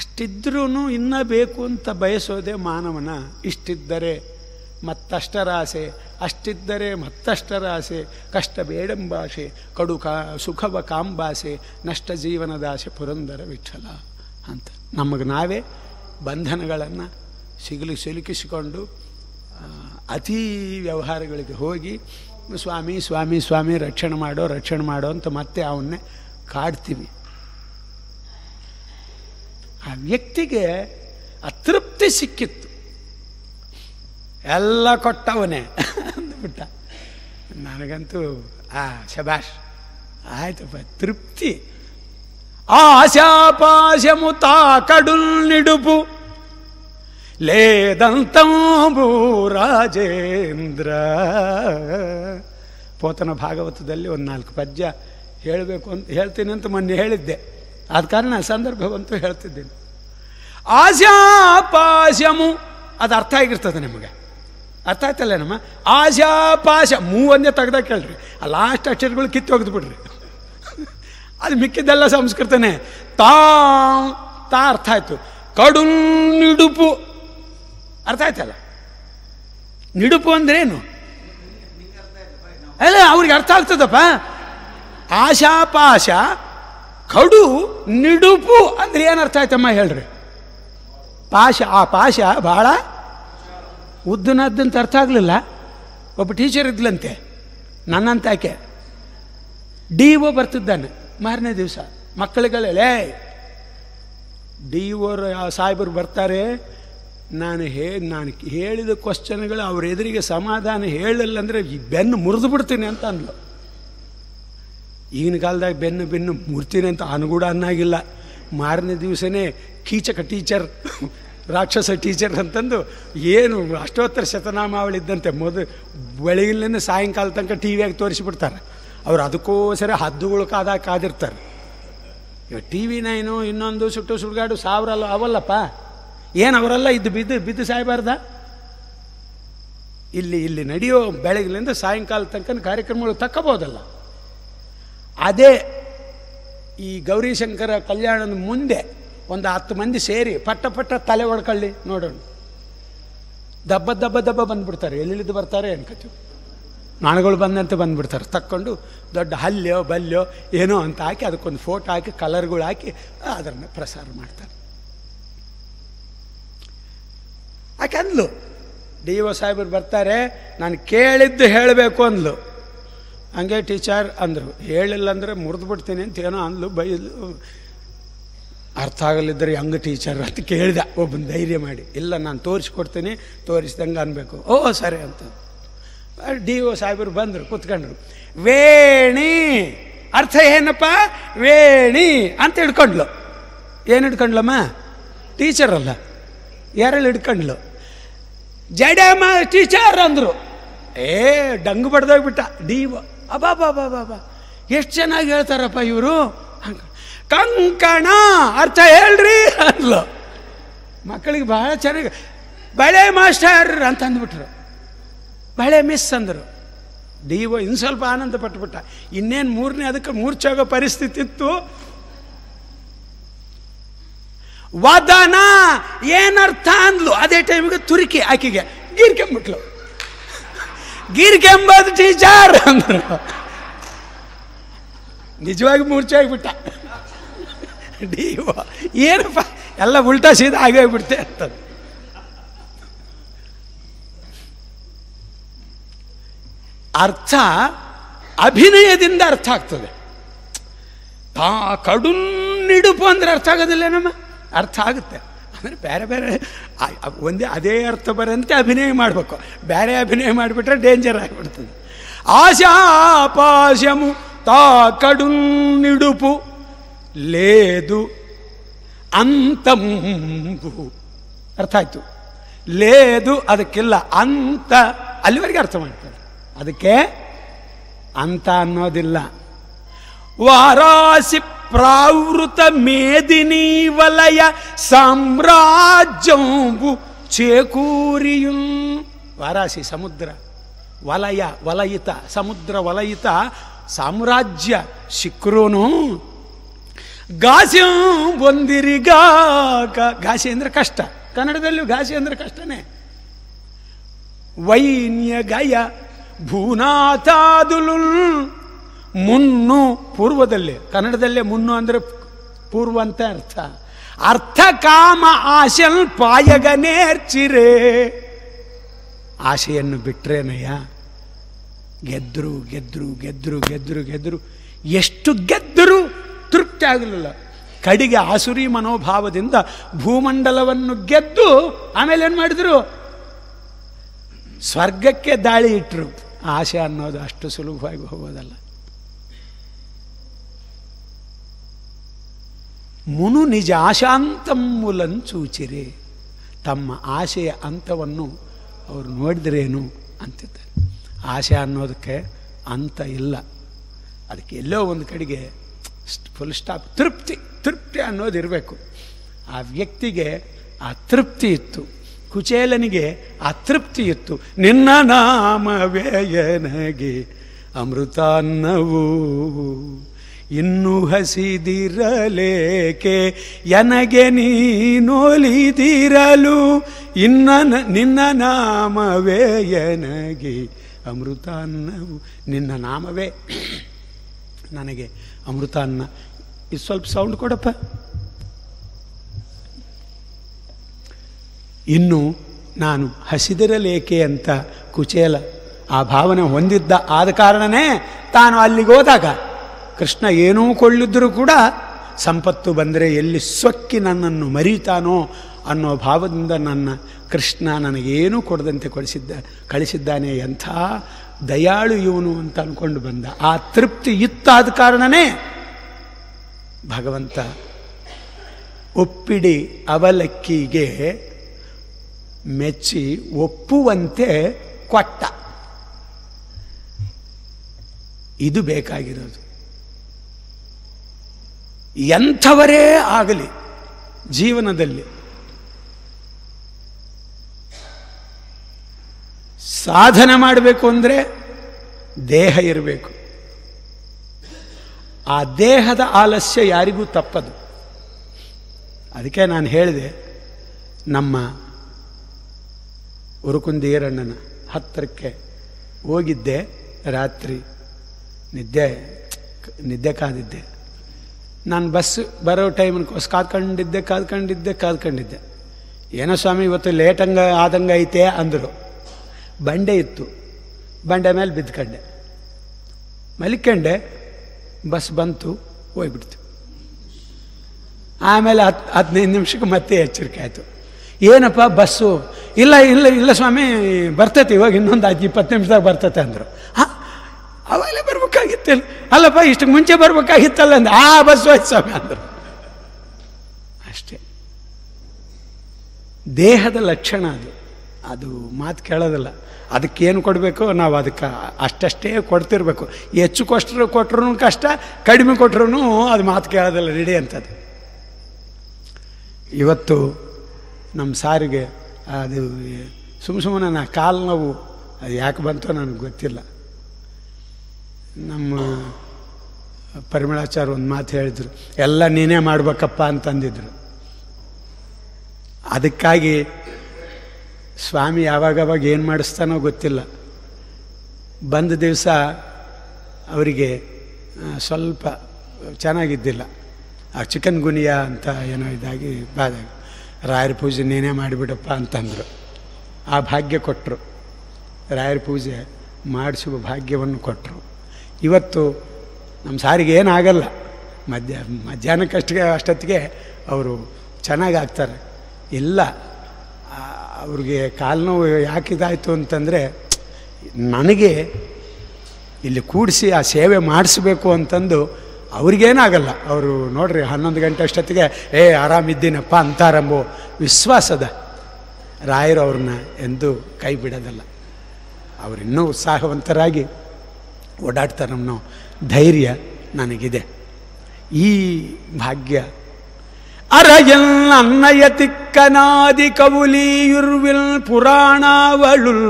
ಅಷ್ಟಿದ್ರೂ ಇನ್ನ ಬೇಕು ಅಂತ ಬಯಸೋದೇ ಮಾನವನ ಇಷ್ಟಿದ್ದರೆ ಮತ್ತಷ್ಟರ ಆಸೆ ಅಷ್ಟಿದ್ದರೆ ಮತ್ತಷ್ಟರ ಆಸೆ ಕಷ್ಟ ಬೇಡಂಬಾಸೆ ಕಡು ಕಾ ಸುಖವ ಕಾಂಬಾಸೆ ನಷ್ಟ ಜೀವನದ ಆಸೆ ಪುರಂದರ ವಿಠಲ ಅಂತ ನಮಗೆ ನಾವೇ ಬಂಧನಗಳನ್ನು ಸಿಗಲಿ ಸಿಲುಕಿಸಿಕೊಂಡು ಆ, ಅತೀ ವ್ಯವಹಾರಗಳಿಗೆ ಹೋಗಿ ಸ್ವಾಮಿ ಸ್ವಾಮಿ ಸ್ವಾಮಿ ರಕ್ಷಣೆ ಮಾಡೋ ರಕ್ಷಣೆ ಮಾಡೋ ಅಂತ ಮತ್ತೆ ಅವನ್ನೇ ಕಾಡ್ತೀವಿ ಆ ವ್ಯಕ್ತಿಗೆ ಅತೃಪ್ತಿ ಸಿಕ್ಕಿತ್ತು ಎಲ್ಲ ಕೊಟ್ಟವನೇ ಅಂದ್ಬಿಟ್ಟ ನನಗಂತೂ ಆ ಶಬಾಷ್ ಆಯ್ತಪ್ಪ ತೃಪ್ತಿ ಆಶಾಪಾಶಮು ತಾಕಡುಲ್ ನಿಡುಪು ಲೇದಂತಂಬು ರಾಜೇಂದ್ರ ಪೋತನ ಭಾಗವತದಲ್ಲಿ ಒಂದು ನಾಲ್ಕು ಪದ್ಯ ಹೇಳಬೇಕು ಅಂತ ಹೇಳ್ತೀನಿ ಅಂತ ಮೊನ್ನೆ ಹೇಳಿದ್ದೆ ಆದ ಕಾರಣ ಸಂದರ್ಭವಂತೂ ಹೇಳ್ತಿದ್ದೀನಿ ಆಶಾಪಾಶಮು ಅದು ಅರ್ಥ ಆಗಿರ್ತದೆ ನಿಮಗೆ ಅರ್ಥ ಆಯ್ತಲ್ಲ ನಮ್ಮ ಆಶಾಪಾಶ ಮೂ ಒಂದೇ ತೆಗ್ದಾಗ ಕೇಳ್ರಿ ಆ ಲಾಸ್ಟ್ ಅಕ್ಷರಗಳು ಕಿತ್ತು ಒಗೆದು ಬಿಡ್ರಿ ಅದು ಮಿಕ್ಕಿದ್ದೆಲ್ಲ ಸಂಸ್ಕೃತನೇ ತಾ ತಾ ಅರ್ಥ ಆಯ್ತು ಕಡು ನಿಡುಪು ಅರ್ಥ ಆಯ್ತಲ್ಲ ನಿಡುಪು ಅಂದ್ರೇನು ಅಲ್ಲ ಅವ್ರಿಗೆ ಅರ್ಥ ಆಗ್ತದಪ್ಪ ಆಶಾಪಾಶ ಕಡು ನಿಡುಪು ಅಂದ್ರೆ ಏನು ಅರ್ಥ ಆಯ್ತಮ್ಮ ಹೇಳ್ರಿ ಪಾಶ ಆ ಪಾಶ ಭಾಳ ಉದ್ದನದ್ದಂತ ಅರ್ಥ ಆಗಲಿಲ್ಲ ಒಬ್ಬ ಟೀಚರ್ ಇದ್ಲಂತೆ ನನ್ನಂತ ಆಕೆ ಡಿ ಒ ಬರ್ತಿದ್ದಾನೆ ಮಾರನೇ ದಿವಸ ಮಕ್ಕಳುಗಳೇ ಡಿ ಓರು ಸಾಹೇಬರು ಬರ್ತಾರೆ ನಾನು ಹೇ ನಾನು ಹೇಳಿದ ಕ್ವಶನ್ಗಳು ಅವ್ರ ಎದುರಿಗೆ ಸಮಾಧಾನ ಹೇಳಿಲ್ಲ ಅಂದರೆ ಈ ಬೆನ್ನು ಮುರಿದು ಬಿಡ್ತೀನಿ ಅಂತ ಅಂದ್ಲು ಈಗಿನ ಕಾಲದಾಗ ಬೆನ್ನು ಬೆನ್ನು ಮುರ್ತೀನಿ ಅಂತ ಅನುಗೂಡ ಅನ್ನಾಗಿಲ್ಲ ಮಾರನೇ ದಿವಸನೇ ಕೀಚಕ ಟೀಚರ್ ರಾಕ್ಷಸ ಟೀಚರ್ ಅಂತಂದು ಏನು ಅಷ್ಟೋತ್ತರ ಶತನಾಮಾವಳಿದ್ದಂತೆ ಮೊದಲು ಬೆಳಗಿನ ಸಾಯಂಕಾಲ ತನಕ ಟಿ ವಿಯಾಗಿ ತೋರಿಸಿಬಿಡ್ತಾರೆ ಅವ್ರು ಅದಕ್ಕೋಸ್ಕರ ಹದ್ದುಗಳು ಕಾದಾಗ ಕಾದಿರ್ತಾರೆ ಇವಾಗ ಟಿ ವಿ ನೈನು ಇನ್ನೊಂದು ಸುಟ್ಟು ಸುಡುಗಾಡು ಸಾವಿರಲ್ಲ ಅವಲ್ಲಪ್ಪ ಏನು ಅವರೆಲ್ಲ ಇದ್ದು ಬಿದ್ದು ಬಿದ್ದು ಸಾಯಬಾರ್ದ ಇಲ್ಲಿ ಇಲ್ಲಿ ನಡೆಯೋ ಬೆಳಗಿನಿಂದ ಸಾಯಂಕಾಲ ತನಕ ಕಾರ್ಯಕ್ರಮಗಳು ತಕ್ಕಬೋದಲ್ಲ ಅದೇ ಈ ಗೌರಿಶಂಕರ ಕಲ್ಯಾಣದ ಮುಂದೆ ಒಂದು ಹತ್ತು ಮಂದಿ ಸೇರಿ ಪಟ್ಟ ಪಟ್ಟ ತಲೆ ಹೊಡ್ಕೊಳ್ಳಿ ನೋಡೋಣ ದಬ್ಬ ದಬ್ಬ ದಬ್ಬ ಬಂದ್ಬಿಡ್ತಾರೆ ಎಲ್ಲಿದ್ದು ಬರ್ತಾರೆ ಅನ್ಕೋತೀವಿ ನಾಣಗಳು ಬಂದಂತೆ ಬಂದ್ಬಿಡ್ತಾರೆ ತಕ್ಕೊಂಡು ದೊಡ್ಡ ಹಲ್ಯೋ ಬಲ್ಯೋ ಏನೋ ಅಂತ ಹಾಕಿ ಅದಕ್ಕೊಂದು ಫೋಟೋ ಹಾಕಿ ಕಲರ್ಗಳು ಹಾಕಿ ಅದನ್ನು ಪ್ರಸಾರ ಮಾಡ್ತಾರೆ ಆಕೆ ಅಂದ್ಲು ಡಿ ಒ ಸಾಹೇಬರು ಬರ್ತಾರೆ ನಾನು ಕೇಳಿದ್ದು ಹೇಳಬೇಕು ಅಂದ್ಲು ಹಂಗೆ ಟೀಚರ್ ಅಂದರು ಹೇಳಿಲ್ಲ ಅಂದರೆ ಮುರಿದು ಬಿಡ್ತೀನಿ ಅಂತ ಏನೋ ಅಂದ್ಲು ಬೈದ್ಲು ಅರ್ಥ ಆಗಲಿದ್ದರೆ ಹಂಗೆ ಟೀಚರ್ ಅಂತ ಕೇಳಿದ ಒಬ್ಬನ ಧೈರ್ಯ ಮಾಡಿ ಇಲ್ಲ ನಾನು ತೋರಿಸ್ಕೊಡ್ತೀನಿ ತೋರಿಸ್ದಂಗೆ ಅನ್ಬೇಕು ಓ ಸರಿ ಅಂತ ಡಿ ಒ ಸಾಹೇಬರು ಬಂದರು ಕೂತ್ಕೊಂಡ್ರು ವೇಣಿ ಅರ್ಥ ಏನಪ್ಪ ವೇಣಿ ಅಂತ ಹಿಡ್ಕೊಂಡ್ಲು ಏನು ಹಿಡ್ಕೊಂಡ್ಲಮ್ಮ ಟೀಚರ್ ಅಲ್ಲ ಯಾರಲ್ಲಿ ಹಿಡ್ಕೊಂಡ್ಲು ಜಡಮ್ಮ ಟೀಚರ್ ಅಂದರು ಏ ಡಂಗು ಬಡ್ದೋಗ್ಬಿಟ್ಟ ಡಿ ಒ ಅಬಾ ಬಾ ಬಾ ಬಾ ಬಾ ಎಷ್ಟು ಚೆನ್ನಾಗಿ ಹೇಳ್ತಾರಪ್ಪ ಇವರು ಕಂಕಣ ಅರ್ಥ ಹೇಳ್ರಿ ಅಂದ್ಲು ಮಕ್ಕಳಿಗೆ ಬಹಳ ಚೆನ್ನಾಗಿ ಬಳೆ ಮಾಸ್ಟರ್ ಅಂತ ಅಂದ್ಬಿಟ್ರು ಬಳೆ ಮಿಸ್ ಅಂದರು ಡಿ ಒ ಇನ್ನು ಸ್ವಲ್ಪ ಆನಂದ ಪಟ್ಬಿಟ್ಟ ಇನ್ನೇನು ಮೂರನೇ ಅದಕ್ಕೆ ಮೂರ್ಛೋಗೋ ಪರಿಸ್ಥಿತಿ ಇತ್ತು ವದನ ಏನರ್ಥ ಅಂದ್ಲು ಅದೇ ಟೈಮಿಗೆ ತುರಿಕೆ ಆಕೆಗೆ ಗೀರ್ಕೆಂಬಿಟ್ಲು ಗೀರ್ಕೆಂಬದು ಟೀಚರ್ ಅಂದ್ರು ನಿಜವಾಗಿ ಮೂರ್ಛೆ ಆಗಿಬಿಟ್ಟ ಡಿ ಒ ಏನಪ್ಪ ಎಲ್ಲ ಉಲ್ಟಾ ಸೀದಾ ಆಗೇ ಹೋಗ್ಬಿಡ್ತೆ ಅಂತದ್ದು ಅರ್ಥ ಅಭಿನಯದಿಂದ ಅರ್ಥ ಆಗ್ತದೆ ತಾ ಕಡುನ್ನಿಡುಪು ಅಂದರೆ ಅರ್ಥ ಆಗೋದಿಲ್ಲ ನಮ್ಮ ಅರ್ಥ ಆಗುತ್ತೆ ಅಂದರೆ ಬೇರೆ ಬೇರೆ ಆ- ಆ- ಒಂದೇ ಅದೇ ಅರ್ಥ ಬರಂತೆ ಅಭಿನಯ ಮಾಡಬೇಕು ಬೇರೆ ಅಭಿನಯ ಮಾಡಿಬಿಟ್ರೆ ಡೇಂಜರ್ ಆಗಿಬಿಡ್ತದೆ ಆಶಾಪಾಶಮು ತಾ ಕಡುನ್ನಿಡುಪು ಲೇದು ಅಂತಂಬು ಅರ್ಥ ಆಯ್ತು ಲೇದು ಅದಕ್ಕಿಲ್ಲ ಅಂತ ಅಲ್ಲಿವರೆಗೆ ಅರ್ಥ ಮಾಡ್ತಾರೆ ಅದಕ್ಕೆ ಅಂತ ಅನ್ನೋದಿಲ್ಲ ವಾರಾಸಿ ಪ್ರಾವೃತ ಮೇದಿನಿ ವಲಯ ಸಾಮ್ರಾಜ್ಯಂಬು ಚೇಕೂರಿಯು ವಾರಾಸಿ ಸಮುದ್ರ ವಲಯ ವಲಯಿತ ಸಮುದ್ರ ವಲಯಿತ ಸಾಮ್ರಾಜ್ಯ ಸಿಕ್ಕರೂ ಗಾಸಿ ಬಂದಿರಿಗಾಕ ಗಾಸಿ ಅಂದರೆ ಕಷ್ಟ ಕನ್ನಡದಲ್ಲೂ ಗಾಸಿ ಅಂದರೆ ಕಷ್ಟನೇ ವೈನ್ಯ ಗಯ ಭೂನಾಥಾದುಲು ಮುನ್ನು ಪೂರ್ವದಲ್ಲಿ ಕನ್ನಡದಲ್ಲೇ ಮುನ್ನು ಅಂದರೆ ಪೂರ್ವ ಅಂತ ಅರ್ಥ ಅರ್ಥ ಕಾಮ ಆಶಲ್ ಪಾಯಗ ನೇರ್ಚಿರೆ ಆಶೆಯನ್ನು ಬಿಟ್ರೇನಯ್ಯ ಗೆದ್ರು ಗೆದ್ರು ಗೆದ್ರು ಗೆದ್ರು ಗೆದ್ರು ಎಷ್ಟು ಗೆದ್ದರು ತೃಪ್ತಿ ಆಗಲಿಲ್ಲ ಕಡಿಗೆ ಆಸುರಿ ಮನೋಭಾವದಿಂದ ಭೂಮಂಡಲವನ್ನು ಗೆದ್ದು ಆಮೇಲೆ ಏನು ಮಾಡಿದ್ರು ಸ್ವರ್ಗಕ್ಕೆ ದಾಳಿ ಇಟ್ಟರು ಆಸೆ ಅನ್ನೋದು ಅಷ್ಟು ಸುಲಭವಾಗಿ ಹೋಗೋದಲ್ಲ ಮುನು ನಿಜ ಆಶಾಂತಮ್ಮುಲನ್ ಸೂಚಿರೆ ತಮ್ಮ ಆಶೆಯ ಅಂತವನ್ನು ಅವರು ನೋಡಿದ್ರೇನು ಅಂತಿದ್ದಾರೆ ಆಶೆ ಅನ್ನೋದಕ್ಕೆ ಅಂತ ಇಲ್ಲ ಅದಕ್ಕೆ ಎಲ್ಲೋ ಒಂದು ಕಡೆಗೆ ಫುಲ್ ಸ್ಟಾಪ್ ತೃಪ್ತಿ ತೃಪ್ತಿ ಅನ್ನೋದು ಇರಬೇಕು ಆ ವ್ಯಕ್ತಿಗೆ ಆ ತೃಪ್ತಿ ಇತ್ತು ಕುಚೇಲನಿಗೆ ಆ ತೃಪ್ತಿ ಇತ್ತು ನಿನ್ನ ನಾಮವೇಯನಗೆ ಅಮೃತಾನ್ನವು ಇನ್ನು ಹಸಿದಿರಲೇಕೆ ಎನಗೆ ನೀನೊಲಿದಿರಲು ಇನ್ನ ನಿನ್ನ ನಾಮವೇ ಎನಗೆ ಅಮೃತಾನ್ನವು ನಿನ್ನ ನಾಮವೇ ನನಗೆ ಅಮೃತಾನ್ನ ಇದು ಸ್ವಲ್ಪ ಸೌಂಡ್ ಕೊಡಪ್ಪ ಇನ್ನು ನಾನು ಹಸಿದಿರಲೇಕೆ ಅಂತ ಕುಚೇಲ ಆ ಭಾವನೆ ಹೊಂದಿದ್ದ ಆದ ಕಾರಣನೇ ತಾನು ಅಲ್ಲಿಗೆ ಹೋದಾಗ ಕೃಷ್ಣ ಏನೂ ಕೊಳ್ಳಿದ್ರೂ ಕೂಡ ಸಂಪತ್ತು ಬಂದರೆ ಎಲ್ಲಿ ಸೊಕ್ಕಿ ನನ್ನನ್ನು ಮರೀತಾನೋ ಅನ್ನೋ ಭಾವದಿಂದ ನನ್ನ ಕೃಷ್ಣ ನನಗೇನೂ ಕೊಡದಂತೆ ಕಳಿಸಿದ್ದ ಕಳಿಸಿದ್ದಾನೆ ಎಂಥ ದಯಾಳು ಇವನು ಅಂತ ಅಂದ್ಕೊಂಡು ಬಂದ ಆ ತೃಪ್ತಿ ಇತ್ತಾದ ಕಾರಣನೇ ಭಗವಂತ ಒಪ್ಪಿಡಿ ಅವಲಕ್ಕಿಗೆ ಮೆಚ್ಚಿ ಒಪ್ಪುವಂತೆ ಕೊಟ್ಟ ಇದು ಬೇಕಾಗಿರೋದು ಎಂಥವರೇ ಆಗಲಿ ಜೀವನದಲ್ಲಿ ಸಾಧನೆ ಮಾಡಬೇಕು ಅಂದರೆ ದೇಹ ಇರಬೇಕು ಆ ದೇಹದ ಆಲಸ್ಯ ಯಾರಿಗೂ ತಪ್ಪದು ಅದಕ್ಕೆ ನಾನು ಹೇಳಿದೆ ನಮ್ಮ ಉರುಕುಂದೀರಣ್ಣನ ಹತ್ತಿರಕ್ಕೆ ಹೋಗಿದ್ದೆ ರಾತ್ರಿ ನಿದ್ದೆ ನಿದ್ದೆ ಕಾದಿದ್ದೆ ನಾನು ಬಸ್ ಬರೋ ಟೈಮ್ಗೋಸ್ ಕಾದ್ಕೊಂಡಿದ್ದೆ ಕಾದ್ಕೊಂಡಿದ್ದೆ ಕಾದ್ಕೊಂಡಿದ್ದೆ ಏನೋ ಸ್ವಾಮಿ ಇವತ್ತು ಲೇಟಂಗ ಆದಂಗ ಐತೆ ಅಂದರು ಬಂಡೆ ಇತ್ತು ಬಂಡೆ ಮೇಲೆ ಬಿದ್ಕೊಂಡೆ ಮಲಿಕೊಂಡೆ ಬಸ್ ಬಂತು ಹೋಗ್ಬಿಡ್ತು ಆಮೇಲೆ ಹತ್ತು ಹದಿನೈದು ನಿಮಿಷಕ್ಕೆ ಮತ್ತೆ ಎಚ್ಚರಿಕೆ ಆಯಿತು ಏನಪ್ಪ ಬಸ್ಸು ಇಲ್ಲ ಇಲ್ಲ ಇಲ್ಲ ಸ್ವಾಮಿ ಬರ್ತೈತೆ ಇವಾಗ ಇನ್ನೊಂದು ಐದು ಇಪ್ಪತ್ತು ನಿಮಿಷದಾಗ ಬರ್ತೈತೆ ಅಂದರು ಹಾಂ ಅವಾಗಲೇ ಬರ್ಬೇಕಾಗಿತ್ತಲ್ಲ ಅಲ್ಲಪ್ಪ ಇಷ್ಟಕ್ಕೆ ಮುಂಚೆ ಬರ್ಬೇಕಾಗಿತ್ತಲ್ಲ ಅಂದ ಆ ಬಸ್ಸು ಆಯ್ತು ಸ್ವಾಮಿ ಅಂದರು ಅಷ್ಟೇ ದೇಹದ ಲಕ್ಷಣ ಅದು ಅದು ಮಾತು ಕೇಳೋದಿಲ್ಲ ಅದಕ್ಕೇನು ಕೊಡಬೇಕು ನಾವು ಅದಕ್ಕೆ ಅಷ್ಟಷ್ಟೇ ಕೊಡ್ತಿರ್ಬೇಕು ಹೆಚ್ಚು ಕೊಟ್ಟರು ಕೊಟ್ರೂ ಕಷ್ಟ ಕಡಿಮೆ ಕೊಟ್ರೂ ಅದು ಮಾತು ಕೇಳೋದಿಲ್ಲ ರೆಡಿ ಅಂತದ್ದು ಇವತ್ತು ನಮ್ಮ ಸಾರಿಗೆ ಅದು ಸುಮ್ಮ ಸುಮ್ಮನೆ ನಾ ಕಾಲು ನೋವು ಅದು ಯಾಕೆ ಬಂತೋ ನನಗೆ ಗೊತ್ತಿಲ್ಲ ನಮ್ಮ ಪರಿಮಳಾಚಾರ ಒಂದು ಮಾತು ಹೇಳಿದರು ಎಲ್ಲ ನೀನೇ ಮಾಡ್ಬೇಕಪ್ಪ ಅಂತಂದಿದ್ರು ಅದಕ್ಕಾಗಿ ಸ್ವಾಮಿ ಯಾವಾಗವಾಗ ಏನು ಮಾಡಿಸ್ತಾನೋ ಗೊತ್ತಿಲ್ಲ ಬಂದ ದಿವಸ ಅವರಿಗೆ ಸ್ವಲ್ಪ ಚೆನ್ನಾಗಿದ್ದಿಲ್ಲ ಆ ಚಿಕನ್ ಗುನಿಯಾ ಅಂತ ಏನೋ ಇದಾಗಿ ಬಾದಾಗಿ ರಾಯರ ಪೂಜೆ ನೀನೇ ಮಾಡಿಬಿಡಪ್ಪ ಅಂತಂದರು ಆ ಭಾಗ್ಯ ಕೊಟ್ಟರು ರಾಯರ ಪೂಜೆ ಮಾಡಿಸುವ ಭಾಗ್ಯವನ್ನು ಕೊಟ್ಟರು ಇವತ್ತು ನಮ್ಮ ಸಾರಿಗೆ ಏನಾಗಲ್ಲ ಮಧ್ಯ ಮಧ್ಯಾಹ್ನಕ್ಕಷ್ಟಿಗೆ ಅಷ್ಟೊತ್ತಿಗೆ ಅವರು ಚೆನ್ನಾಗಿ ಆಗ್ತಾರೆ ಇಲ್ಲ ಅವ್ರಿಗೆ ಕಾಲು ನೋವು ಯಾಕಿದಾಯಿತು ಅಂತಂದರೆ ನನಗೆ ಇಲ್ಲಿ ಕೂಡಿಸಿ ಆ ಸೇವೆ ಮಾಡಿಸ್ಬೇಕು ಅಂತಂದು ಅವ್ರಿಗೇನಾಗಲ್ಲ ಅವರು ನೋಡ್ರಿ ಹನ್ನೊಂದು ಗಂಟೆ ಅಷ್ಟೊತ್ತಿಗೆ ಏ ಆರಾಮಿದ್ದೀನಪ್ಪ ಅಂತಾರಂಬೋ ವಿಶ್ವಾಸದ ರಾಯರು ಅವ್ರನ್ನ ಎಂದೂ ಕೈ ಬಿಡೋದಲ್ಲ ಅವರು ಇನ್ನೂ ಉತ್ಸಾಹವಂತರಾಗಿ ಓಡಾಡ್ತಾರೆ ಅನ್ನೋ ಧೈರ್ಯ ನನಗಿದೆ ಈ ಭಾಗ್ಯ ಅರಯಲ್ ಅನ್ನಯ ತಿಕ್ಕನಾದಿ ಕವುಲಿಯುರ್ವಿಲ್ ಪುರಾಣವಳುಲ್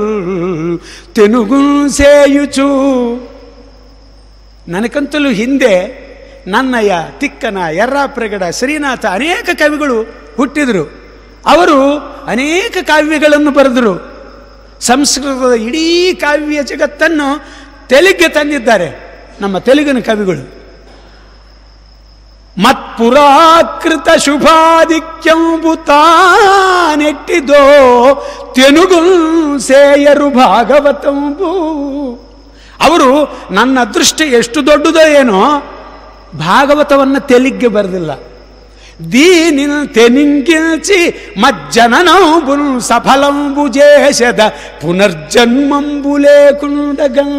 ತೆನುಗುಲ್ ಸೇಯುಚು ನನಗಂತಲೂ ಹಿಂದೆ ನನ್ನಯ್ಯ ತಿಕ್ಕನ ಎರ್ರಾಪ್ರಗಡ ಶ್ರೀನಾಥ ಅನೇಕ ಕವಿಗಳು ಹುಟ್ಟಿದರು ಅವರು ಅನೇಕ ಕಾವ್ಯಗಳನ್ನು ಬರೆದರು ಸಂಸ್ಕೃತದ ಇಡೀ ಕಾವ್ಯ ಜಗತ್ತನ್ನು ತೆಲುಗಿಗೆ ತಂದಿದ್ದಾರೆ ನಮ್ಮ ತೆಲುಗಿನ ಕವಿಗಳು ಮತ್ಪುರಾಕೃತ ಶುಭಾಧಿಕ್ಯಂಬು ತಾನೆಟ್ಟಿದೋ ತೆನುಗು ಸೇಯರು ಭಾಗವತಂಬು ಅವರು ನನ್ನ ದೃಷ್ಟಿ ಎಷ್ಟು ದೊಡ್ಡದೋ ಏನೋ ಭಾಗವತವನ್ನು ತೆಲಿಗ್ಗೆ ಬರೆದಿಲ್ಲ ದೀನಿನ ತೆನಿಂಗಿಲ್ಚಿ ಮಜ್ಜನನಂಬುಲ್ ಸಫಲಂಬು ಜೇಷದ ಪುನರ್ಜನ್ಮಂಬು ಲೇಕುಂಡಗಂ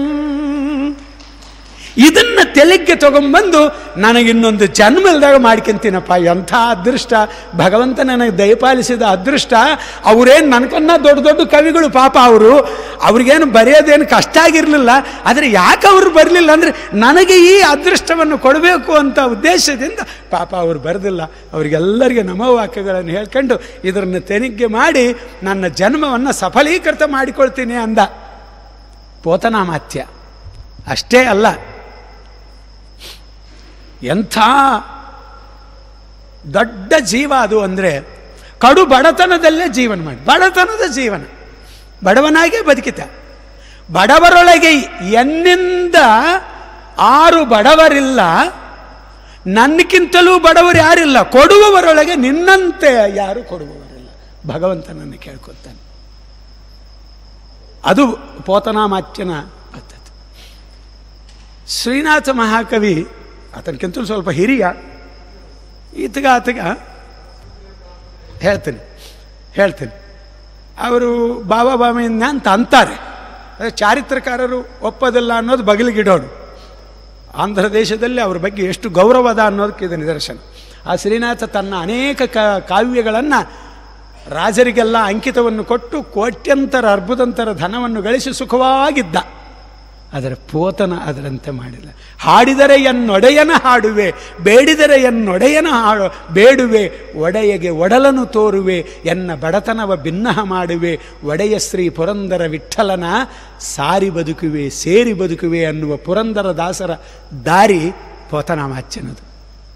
ಇದನ್ನ ತೆಲಿಗ್ಗೆ ತಗೊಂಬಂದು ನನಗಿನ್ನೊಂದು ಜನ್ಮ ಇಲ್ದಾಗ ಮಾಡ್ಕೊಂತೀನಪ್ಪ ಎಂಥ ಅದೃಷ್ಟ ಭಗವಂತ ನನಗೆ ದಯಪಾಲಿಸಿದ ಅದೃಷ್ಟ ಅವರೇನು ನನಕನ್ನ ದೊಡ್ಡ ದೊಡ್ಡ ಕವಿಗಳು ಪಾಪ ಅವರು ಅವ್ರಿಗೇನು ಬರೆಯೋದೇನು ಕಷ್ಟ ಆಗಿರಲಿಲ್ಲ ಆದರೆ ಯಾಕೆ ಅವರು ಬರಲಿಲ್ಲ ಅಂದರೆ ನನಗೆ ಈ ಅದೃಷ್ಟವನ್ನು ಕೊಡಬೇಕು ಅಂತ ಉದ್ದೇಶದಿಂದ ಪಾಪ ಅವರು ಬರೆದಿಲ್ಲ ಅವರಿಗೆಲ್ಲರಿಗೆ ನಮೋವಾಕ್ಯಗಳನ್ನು ಹೇಳ್ಕೊಂಡು ಇದನ್ನು ತೆನಿಗೆ ಮಾಡಿ ನನ್ನ ಜನ್ಮವನ್ನು ಸಫಲೀಕೃತ ಮಾಡಿಕೊಳ್ತೀನಿ ಅಂದ ಪೋತನಾಮಾತ್ಯ ಅಷ್ಟೇ ಅಲ್ಲ ಎಂಥ ದೊಡ್ಡ ಜೀವ ಅದು ಅಂದರೆ ಕಡು ಬಡತನದಲ್ಲೇ ಜೀವನ ಮಾಡಿ ಬಡತನದ ಜೀವನ ಬಡವನಾಗೇ ಬದುಕಿತ ಬಡವರೊಳಗೆ ಎನ್ನಿಂದ ಆರು ಬಡವರಿಲ್ಲ ನನ್ನಕ್ಕಿಂತಲೂ ಬಡವರು ಯಾರಿಲ್ಲ ಕೊಡುವವರೊಳಗೆ ನಿನ್ನಂತೆ ಯಾರು ಕೊಡುವವರಿಲ್ಲ ಭಗವಂತನನ್ನು ಕೇಳ್ಕೊತಾನೆ ಅದು ಪೋತನಾಮಾಚ್ಯನ ಪದ್ಧತಿ ಶ್ರೀನಾಥ ಮಹಾಕವಿ ಆತನಕ್ಕಿಂತಲೂ ಸ್ವಲ್ಪ ಹಿರಿಯ ಈತಗ ಆತಗ ಹೇಳ್ತೀನಿ ಹೇಳ್ತೀನಿ ಅವರು ಬಾಬಾ ಬಾಮಿನ ಅಂತ ಅಂತಾರೆ ಅದೇ ಚಾರಿತ್ರಕಾರರು ಒಪ್ಪೋದಿಲ್ಲ ಅನ್ನೋದು ಬಗಲಿಗಿಡೋಡು ಆಂಧ್ರ ದೇಶದಲ್ಲಿ ಅವ್ರ ಬಗ್ಗೆ ಎಷ್ಟು ಗೌರವದ ಅನ್ನೋದಕ್ಕೆ ಇದು ನಿದರ್ಶನ ಆ ಶ್ರೀನಾಥ ತನ್ನ ಅನೇಕ ಕ ಕಾವ್ಯಗಳನ್ನು ರಾಜರಿಗೆಲ್ಲ ಅಂಕಿತವನ್ನು ಕೊಟ್ಟು ಕೋಟ್ಯಂತರ ಅರ್ಬುದಂತರ ಧನವನ್ನು ಗಳಿಸಿ ಸುಖವಾಗಿದ್ದ ಅದರ ಪೋತನ ಅದರಂತೆ ಮಾಡಿಲ್ಲ ಹಾಡಿದರೆ ಎನ್ನೊಡೆಯನ ಹಾಡುವೆ ಬೇಡಿದರೆ ಎನ್ನೊಡೆಯನ ಹಾಡು ಬೇಡುವೆ ಒಡೆಯಗೆ ಒಡಲನು ತೋರುವೆ ಎನ್ನ ಬಡತನವ ಭಿನ್ನಹ ಮಾಡುವೆ ಒಡೆಯ ಶ್ರೀ ಪುರಂದರ ವಿಠಲನ ಸಾರಿ ಬದುಕುವೆ ಸೇರಿ ಬದುಕುವೆ ಅನ್ನುವ ಪುರಂದರ ದಾಸರ ದಾರಿ ಪೋತನಾಮಾಚ್ಯನದು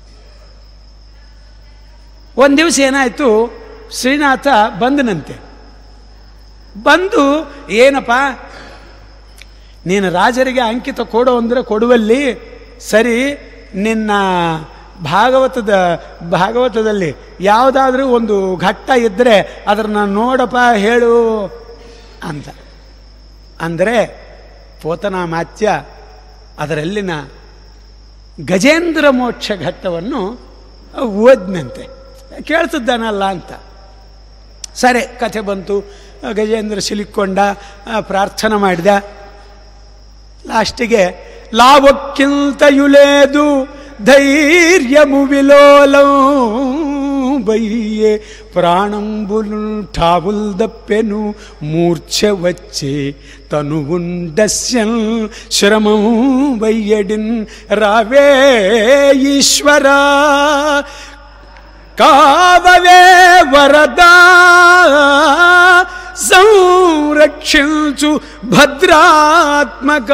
ಒಂದು ದಿವಸ ಏನಾಯಿತು ಶ್ರೀನಾಥ ಬಂದನಂತೆ ಬಂದು ಏನಪ್ಪ ನೀನು ರಾಜರಿಗೆ ಅಂಕಿತ ಕೊಡು ಅಂದರೆ ಕೊಡುವಲ್ಲಿ ಸರಿ ನಿನ್ನ ಭಾಗವತದ ಭಾಗವತದಲ್ಲಿ ಯಾವುದಾದ್ರೂ ಒಂದು ಘಟ್ಟ ಇದ್ದರೆ ಅದನ್ನು ನೋಡಪ್ಪ ಹೇಳು ಅಂತ ಅಂದರೆ ಪೋತನಾಮಾತ್ಯ ಅದರಲ್ಲಿನ ಗಜೇಂದ್ರ ಮೋಕ್ಷ ಘಟ್ಟವನ್ನು ಓದ್ನಂತೆ ಕೇಳ್ತಿದ್ದಾನಲ್ಲ ಅಂತ ಸರಿ ಕಥೆ ಬಂತು ಗಜೇಂದ್ರ ಸಿಲುಕೊಂಡ ಪ್ರಾರ್ಥನೆ ಮಾಡಿದ ಲಾಸ್ಟಿಗೆ లావొక్కింతయులేదు ధైర్యము విలోలం బయ్యే ప్రాణంబులు ఠావుల్ దప్పెను మూర్ఛ వచ్చే తనువుండస్యన్ శ్రమం వయ్యడిన్ రావే ఈశ్వరా కావవే వరదా సంరక్షించు ಭದ್ರಾತ್ಮಕ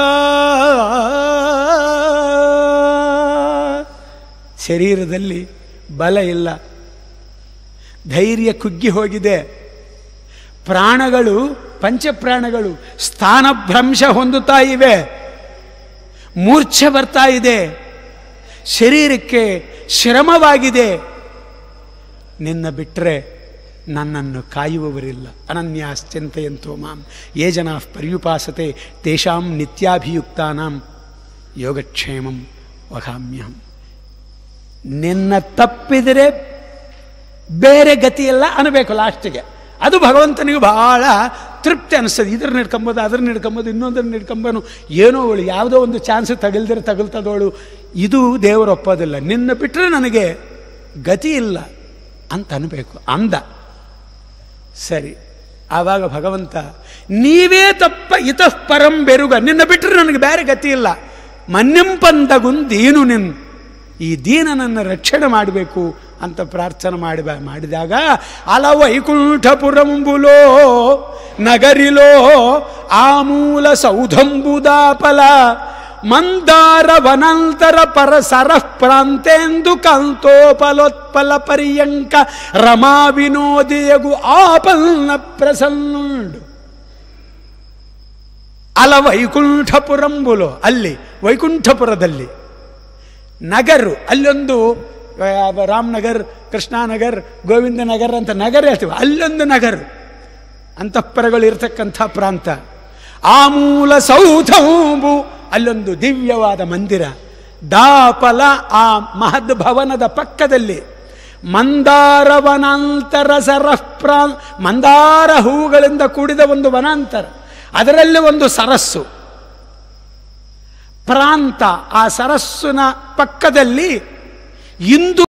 ಶರೀರದಲ್ಲಿ ಬಲ ಇಲ್ಲ ಧೈರ್ಯ ಕುಗ್ಗಿ ಹೋಗಿದೆ ಪ್ರಾಣಗಳು ಪಂಚಪ್ರಾಣಗಳು ಸ್ಥಾನಭ್ರಂಶ ಹೊಂದುತ್ತಾ ಇವೆ ಮೂರ್ಛೆ ಬರ್ತಾ ಇದೆ ಶರೀರಕ್ಕೆ ಶ್ರಮವಾಗಿದೆ ನಿನ್ನ ಬಿಟ್ಟರೆ ನನ್ನನ್ನು ಕಾಯುವವರಿಲ್ಲ ಅನನ್ಯಾಶ್ಚಿಂತೆಯಂತೋ ಮಾಂ ಯೇ ಜನಾ ಪರ್ಯುಪಾಸತೆ ತೇಷಾಂ ನಿತ್ಯಾಭಿಯುಕ್ತಾನಾಂ ಯೋಗಕ್ಷೇಮಂ ವಹಾಮ್ಯಹಂ ನಿನ್ನ ತಪ್ಪಿದರೆ ಬೇರೆ ಗತಿಯಲ್ಲ ಅನ್ನಬೇಕು ಲಾಸ್ಟಿಗೆ ಅದು ಭಗವಂತನಿಗೆ ಬಹಳ ತೃಪ್ತಿ ಅನಿಸ್ತದೆ ಇದ್ರ ನಡ್ಕೊಂಬೋದು ಅದ್ರ ನಡ್ಕೊಂಬೋದು ಇನ್ನೊಂದನ್ನು ನಡ್ಕೊಂಬನು ಏನೋ ಅವಳು ಯಾವುದೋ ಒಂದು ಚಾನ್ಸ್ ತಗಲ್ದಿರ ತಗಲ್ತದವಳು ಇದು ದೇವರು ಒಪ್ಪೋದಿಲ್ಲ ನಿನ್ನ ಬಿಟ್ಟರೆ ನನಗೆ ಗತಿ ಇಲ್ಲ ಅಂತ ಅನ್ಬೇಕು ಅಂದ ಸರಿ ಆವಾಗ ಭಗವಂತ ನೀವೇ ತಪ್ಪ ಇತಃ ಪರಂ ಬೆರುಗ ನಿನ್ನ ಬಿಟ್ಟರೆ ನನಗೆ ಬೇರೆ ಗತಿ ಇಲ್ಲ ಮನ್ಯಂಪಂದಗುನ್ ದೀನು ನಿನ್ ಈ ದೀನನನ್ನು ರಕ್ಷಣೆ ಮಾಡಬೇಕು ಅಂತ ಪ್ರಾರ್ಥನೆ ಮಾಡಿ ಮಾಡಿದಾಗ ಅಲ ವೈಕುಂಠಪುರಂಬುಲೋ ನಗರಿಲೋ ಆಮೂಲ ಸೌಧಂಬುದಾಪಲ ಮಂದಾರ ವನಾಂತರ ಪರ ಸರಃ ಪ್ರಾಂತೆಂದು ಕಾಂತೋಪಲೋತ್ಪಲ ಪರ್ಯಂಕ ರಮಾ ವಿನೋದಿಯಗು ಆಪನ್ನ ಪ್ರಸನ್ನುಂಡು ಅಲ ವೈಕುಂಠಪುರಂಬುಲು ಅಲ್ಲಿ ವೈಕುಂಠಪುರದಲ್ಲಿ ನಗರು ಅಲ್ಲೊಂದು ಆ, ರಾಮನಗರ್ ಕೃಷ್ಣಾನಗರ್ ಗೋವಿಂದನಗರ್ ಅಂತ ನಗರ ಹೇಳ್ತೀವಿ ಅಲ್ಲೊಂದು ನಗರ ಅಂತಃಪರಗಳು ಇರತಕ್ಕಂಥ ಪ್ರಾಂತ ಆ ಮೂಲ ಸೌಧವು ಅಲ್ಲೊಂದು ದಿವ್ಯವಾದ ಮಂದಿರ ದಾಪಲ ಆ ಮಹದ್ ಭವನದ ಪಕ್ಕದಲ್ಲಿ ಮಂದಾರ ವನಾಂತರ ಸರಃ ಪ್ರಾ ಮಂದಾರ ಹೂಗಳಿಂದ ಕೂಡಿದ ಒಂದು ವನಾಂತರ ಅದರಲ್ಲಿ ಒಂದು ಸರಸ್ಸು ಪ್ರಾಂತ ಆ ಸರಸ್ಸಿನ ಪಕ್ಕದಲ್ಲಿ ಇಂದು